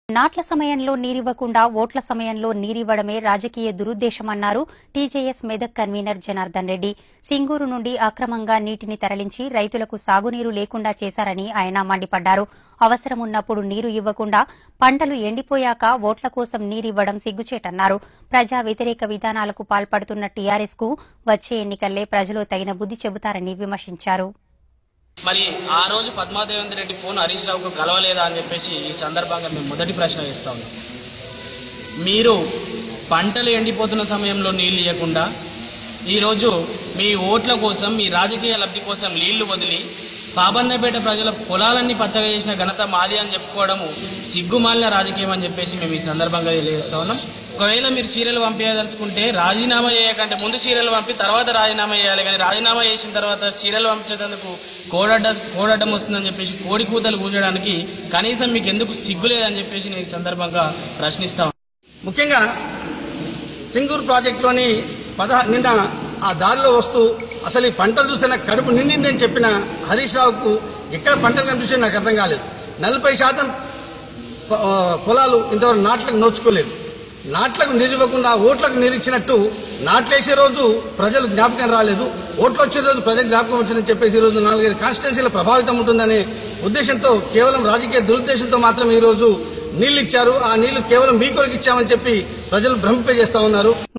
నాట్ల సమయంలో నీరివ్వకుండా ఓట్ల సమయంలో నీరివ్వడమే రాజకీయ దురుద్దేశమన్నారు టీజేఎస్ మెదక్ కన్వీనర్ జనార్దన్ రెడ్డి సింగూరు నుండి అక్రమంగా నీటిని తరలించి రైతులకు సాగునీరు లేకుండా చేశారని ఆయన మండిపడ్డారు అవసరమున్నప్పుడు నీరు ఇవ్వకుండా పంటలు ఎండిపోయాక ఓట్ల కోసం నీరివ్వడం సిగ్గుచేటన్నారు ప్రజా వ్యతిరేక విధానాలకు పాల్పడుతున్న టీఆర్ఎస్ కు వచ్చే ఎన్నికల్లే ప్రజలు తగిన బుద్ది చెబుతారని విమర్శించారు మరి ఆ రోజు పద్మాదేవేంద్ర రెడ్డి ఫోన్ హరీష్ రావుకు కలవలేదా అని చెప్పేసి ఈ సందర్భంగా మేము మొదటి ప్రశ్న వేస్తా ఉన్నాం మీరు పంటలు ఎండిపోతున్న సమయంలో నీళ్లు ఇవ్వకుండా ఈరోజు మీ ఓట్ల కోసం మీ రాజకీయ లబ్ధి కోసం నీళ్లు వదిలి పాబందపేట ప్రజల పొలాలన్నీ పచ్చగా చేసిన ఘనత మాది అని చెప్పుకోవడము సిగ్గుమాలిన రాజకీయం అని చెప్పేసి మేము ఈ సందర్భంగా తెలియజేస్తా ఉన్నాం ఒకవేళ మీరు చీరలు పంపించదలుచుకుంటే రాజీనామా చేయకంటే ముందు చీరలు పంపి తర్వాత రాజీనామా చేయాలి కానీ రాజీనామా చేసిన తర్వాత చీరలు పంపించేందుకు కోడడ్డ కోడడ్డం వస్తుందని చెప్పేసి కోడి కూతలు కూర్చోడానికి కనీసం మీకు ఎందుకు సిగ్గు లేదని చెప్పేసి నేను ఈ సందర్భంగా ప్రశ్నిస్తా ఉన్నాను. ముఖ్యంగా సింగూరు ప్రాజెక్టులోని పద నిన్న ఆ దారిలో వస్తూ అసలు ఈ పంటలు చూస్తే నాకు కడుపు నిండిందని చెప్పిన హరీష్ రావుకు ఎక్కడ పంటలు కనిపించాయో నాకు అర్థం కాలేదు నలభై శాతం పొ- ఆ, పొలాలు ఇంతవరకు నాట్లకు నోచుకోలేదు నాట్లకు నీరివ్వకుండా ఓట్లకు నీరిచ్చినట్టు నాట్లేసే రోజు ప్రజలు జ్ఞాపకం రాలేదు ఓట్లు వచ్చే రోజు ప్రజలు జ్ఞాపకం వచ్చిందని చెప్పేసి ఈ రోజు నాలుగైదు కాన్స్టిట్యున్సీల ప్రభావితం ఉంటుందనే ఉద్దేశంతో కేవలం రాజకీయ దురుద్దేశంతో మాత్రం ఈ రోజు నీళ్లు ఇచ్చారు ఆ నీళ్లు కేవలం మీ కొరకు ఇచ్చామని చెప్పి ప్రజలు భ్రమింపజేస్తా ఉన్నారు